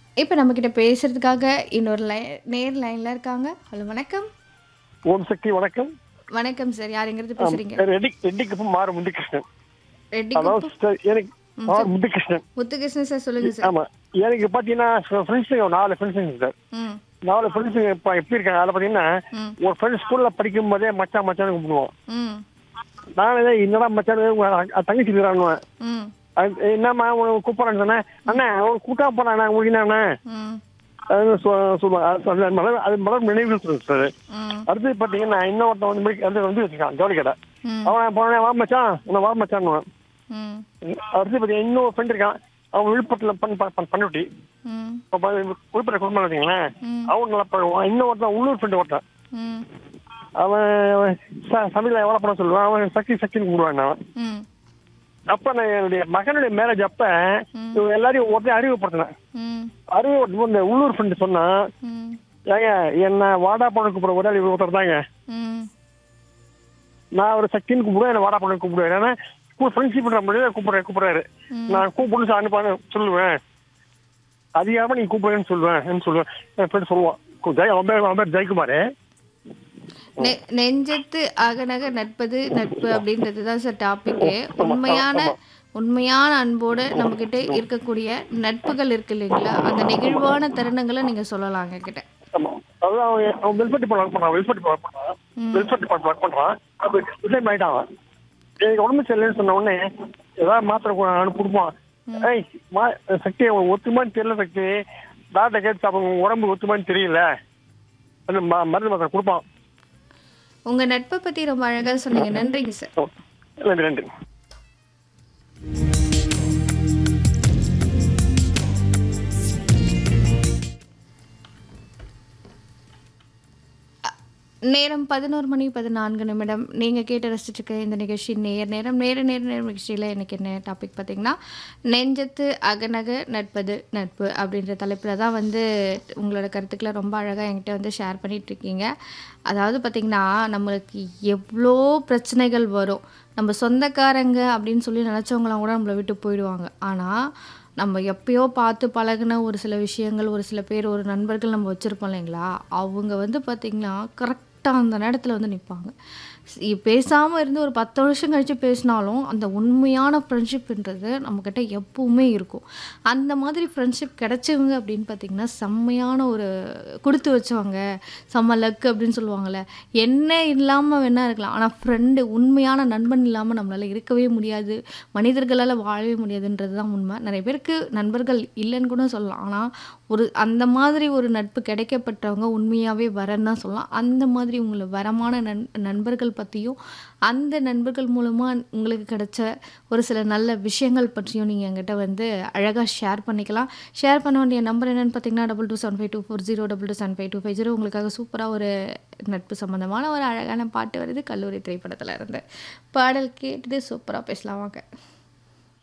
இப்போ நம்மக்கிட்ட பேசுறதுக்காக இன்னொரு லை நேர் லைன்ல இருக்காங்க ஹலோ வணக்கம் ஓம் சக்தி வணக்கம் வணக்கம் சார் யாருங்கிறது பேசுறீங்க ரெட்டி ரெட்டிக்கு மாறு முத்துகிருஷ்ணன் ரெட்டி அதாவது sister, எனக்கு மாறு முத்துகிருஷ்ணன் முத்துகிருஷ்ணன் சார் சொல்லுங்க சார் ஆமா எனக்கு பாத்தீங்கன்னா ஃப்ரெண்ட்ஸுங்க நாலு ஃப்ரெண்ட்ஸுங்க சார் ம் நாலு ஃப்ரெண்ட்ஸுங்க இப்போ எப்படி இருக்காங்க அதில் பாத்தீங்கன்னா ம் ஒரு ஃப்ரெண்ட் ஸ்கூல்ல படிக்கும் போதே மச்சான் மச்சான் கூப்பிடுவோம் ம் நானே என்னடா மச்சான் உங்க அ- தங்கச்சி இருக்கிறான்னு ம் என்னம்மா உனக்கு கூப்பிட்றான்னு சொன்னேன் அண்ணா அவன் கூட்டா போறாண்ணா உங்களுக்கு என்னண்ணா ம் அது சொ- சொல்லுவாங்க அது சொன்ன- மலர் அது மலர் நினைவு சொல்லுங்க சார் ம் அடுத்து பாத்தீங்கன்னா இன்னொருத்தன் வந்து மெடி- அது வந்து வச்சுக்கான் ஜவுளி கடை ம் அவன் போனேன் வா மச்சான் உன்னை வா மச்சான்னுவான் ம் அடுத்து பார்த்தீங்கன்னா இன்னொரு ஃப்ரெண்ட் இருக்கான் அவன் விழுப்புரத்தில் பண்ண பண்ண பண்ணிவிட்டி ம் இப்போ விழுப்புரம் குடும்பம் வச்சுங்களேன் ம். அவன் நல்லா பண்ணுவான் இன்னும் ஒருத்தன் உள்ளூர் ஃப்ரெண்டு ஒருத்தன் ம் அவன் ச- சமையல எவ்வளோ பண்ண சொல்லுவான் அவன் சக்தி சக்தின்னு கூப்பிடுவான் அவன் ம் அப்போ நான் என்னுடைய மகனுடைய மேரேஜ் அப்போ இவங்க எல்லாரையும் ஒருத்தன் அறிவுப்படுத்தினேன் ம் அறிவுப்படுத்தும் இந்த உள்ளூர் ஃப்ரெண்டு சொன்னான் ம் ஏங்க என்ன வாடா பண்ண கூப்பிட ஒரே ஆள் இவர் ஒருத்தர் தாங்க ம் நான் ஒரு சக்தின்னு கூப்பிடுவேன் என்ன வாடா பண்ண கூப்பிடுவேன் ஏன்னா ஸ்கூல் ஃப்ரெண்ட்ஷிப் பண்ற முடியாது கூப்பிடுறேன் கூப்பிடுறாரு நான் கூப்பிடுன்னு சார் அனுப்பான்னு சொல்லுவேன் அதிகமாக நீ கூப்பிடுறேன்னு சொல்லுவேன் சொல்லுவேன் என் ஃப்ரெண்ட் சொல்லுவான் கு- ஜெய் அவன் பேர் அவன் பேர் ஜெயக்குமார் நெ- நெஞ்சத்து அகநக நட்பது நட்பு அப்படின்றது தான் சார் டாபிக்கு உண்மையான உண்மையான அன்போடு நம்மக்கிட்ட இருக்கக்கூடிய நட்புகள் இருக்கு இல்லைங்களா அந்த நெகிழ்வான தருணங்களை நீங்க சொல்லலாம் கிட்ட ஆமா அதான் அவன் அவன் வெல்ஃபேர் டிபார்ட் ஒர்க் பண்ணான் வெல்ஃபேர் டிபார்ட் பண்ணான் வெல்ஃபேர் டிபார்ட் ஒர்க் பண்றான் அப்போ ரிசைன் ஆயிட்டான் அவன் எனக்கு உடம்பு சரியில்லைன்னு சொன்ன உடனே ஏதாவது மாத்திரை கொ- அவனுக்கு கொடுப்பான் ஏய் மா சக்தி அவன் ஒத்துமான்னு தெரியல சக்தி டாக்டர் கேட்டு அவங்க உடம்பு ஒத்துமான்னு தெரியல அந்த ம- மருந்து மாத்திரை கொடுப்பான் உங்க நட்பை பத்தி ரொம்ப அழகா சொன்னீங்க நன்றிங்க சார் ஓ, நன்றி நன்றி நேரம் பதினோரு மணி பதினான்கு நிமிடம் நீங்கள் கேட்டு ரசிச்சிருக்க இந்த நிகழ்ச்சி நேர் நேரம் நேர நேர நேர நிகழ்ச்சியில் எனக்கு என்ன டாபிக் பார்த்தீங்கன்னா நெஞ்சத்து அகநக நட்பது நட்பு அப்படின்ற தலைப்பில் தான் வந்து உங்களோட கருத்துக்களை ரொம்ப அழகாக என்கிட்ட வந்து ஷேர் பண்ணிட்டு இருக்கீங்க அதாவது பார்த்திங்கன்னா நம்மளுக்கு எவ்வளோ பிரச்சனைகள் வரும் நம்ம சொந்தக்காரங்க அப்படின்னு சொல்லி நினச்சவங்களாம் கூட நம்மளை விட்டு போயிடுவாங்க ஆனால் நம்ம எப்பயோ பார்த்து பழகுன ஒரு சில விஷயங்கள் ஒரு சில பேர் ஒரு நண்பர்கள் நம்ம வச்சுருப்போம் இல்லைங்களா அவங்க வந்து பார்த்திங்கன்னா கரெக்டாக அந்த நேரத்தில் வந்து நிற்பாங்க பேசாமல் இருந்து ஒரு பத்து வருஷம் கழித்து பேசினாலும் அந்த உண்மையான ஃப்ரெண்ட்ஷிப்ன்றது நம்மக்கிட்ட எப்பவுமே இருக்கும் அந்த மாதிரி ஃப்ரெண்ட்ஷிப் கிடைச்சவங்க அப்படின்னு பார்த்திங்கன்னா செம்மையான ஒரு கொடுத்து வச்சவங்க செம்ம லக் அப்படின்னு சொல்லுவாங்கள்ல என்ன இல்லாமல் வேணா இருக்கலாம் ஆனால் ஃப்ரெண்டு உண்மையான நண்பன் இல்லாமல் நம்மளால் இருக்கவே முடியாது மனிதர்களால் வாழவே முடியாதுன்றது தான் உண்மை நிறைய பேருக்கு நண்பர்கள் இல்லைன்னு கூட சொல்லலாம் ஆனால் ஒரு அந்த மாதிரி ஒரு நட்பு கிடைக்கப்பட்டவங்க உண்மையாகவே வரன்னு தான் சொல்லலாம் அந்த மாதிரி உங்களை வரமான நண் நண்பர்கள் பற்றியும் அந்த நண்பர்கள் மூலமாக உங்களுக்கு கிடைச்ச ஒரு சில நல்ல விஷயங்கள் பற்றியும் நீங்கள் என்கிட்ட வந்து அழகாக ஷேர் பண்ணிக்கலாம் ஷேர் பண்ண வேண்டிய நம்பர் என்னென்னு பார்த்தீங்கன்னா double two seven five two four zero double two seven five two five zero உங்களுக்காக சூப்பராக ஒரு நட்பு சம்மந்தமான ஒரு அழகான பாட்டு வருது கல்லூரி திரைப்படத்தில் இருந்து பாடல் கேட்டுட்டு சூப்பராக பேசலாம் வாங்க